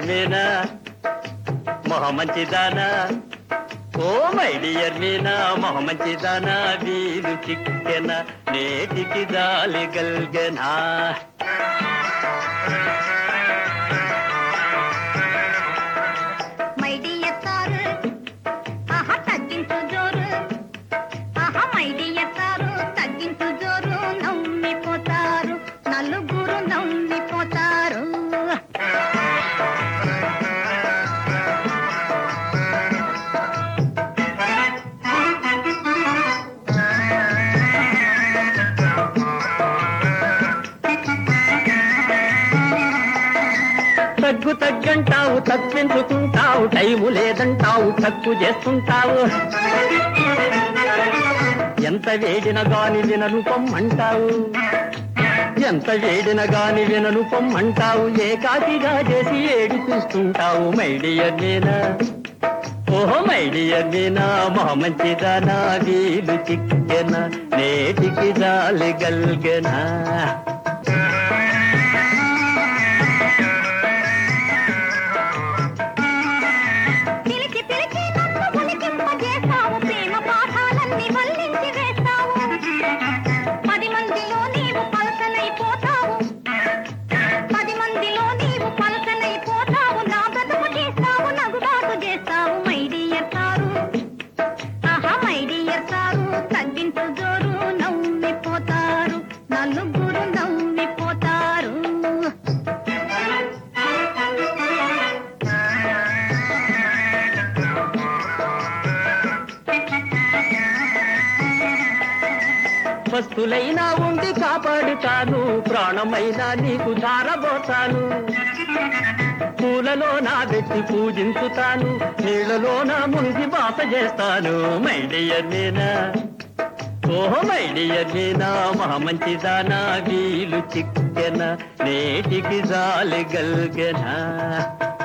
dear Meena మొహ మంచిదానా oh my dear Meena మొహ మంచిదానా వీలు చిక్కెన నేటికి జాలి గల్గనా మై డియర్ సారు ఆహా తగ్గించు జోరు ఆహా మై డియర్ సారు తగ్గించు జోరు నమ్మిపోతారు నలుగురు నమ్మిపోతారు తగ్గు తగ్గంటావు తప్పించుకుంటావు టైము లేదంటావు తక్కువ చేస్తుంటావు ఎంత వేడిన గాని వినను పొమ్మంటావు ఎంత వేడిన గాని వినను పొమ్మంటావు ఏకాకిగా చేసి ఏడిపిస్తుంటావు మైడియర్ మీనా ఓహో మైడియర్ మీనా మా మంచిదానా వీలు చిక్కెన నేటికి జాలి గల్గెనా పిలిచి పిలిచి నన్ను పులికింపజేస్తావు ప్రేమ పాఠాలన్నీ వల్లించి వేస్తావు పది మందిలో నీవు పలకనైపోతావు పది మందిలో నీవు పలకనైపోతావు నా బ్రతుకు చేస్తావు నగుబాటు చేస్తావు మై డియర్ సారు ఆహా మై డియర్ సారు తగ్గించు జోరు నవ్విపోతారు నలుగురు నవ్విపోతారు వస్తులైనా ఉండి కాపాడుతాను ప్రాణమైనా నీకు ధారబోతాను పూలలో నా పెట్టి పూజించుతాను నీళ్లలో నా మునిగి బాస చేస్తాను మైడియర్ మీనా ఓహో మైడియర్ మీనా మా మంచిదానా వీలు చిక్కెన నేటికి జాలి గల్గెనా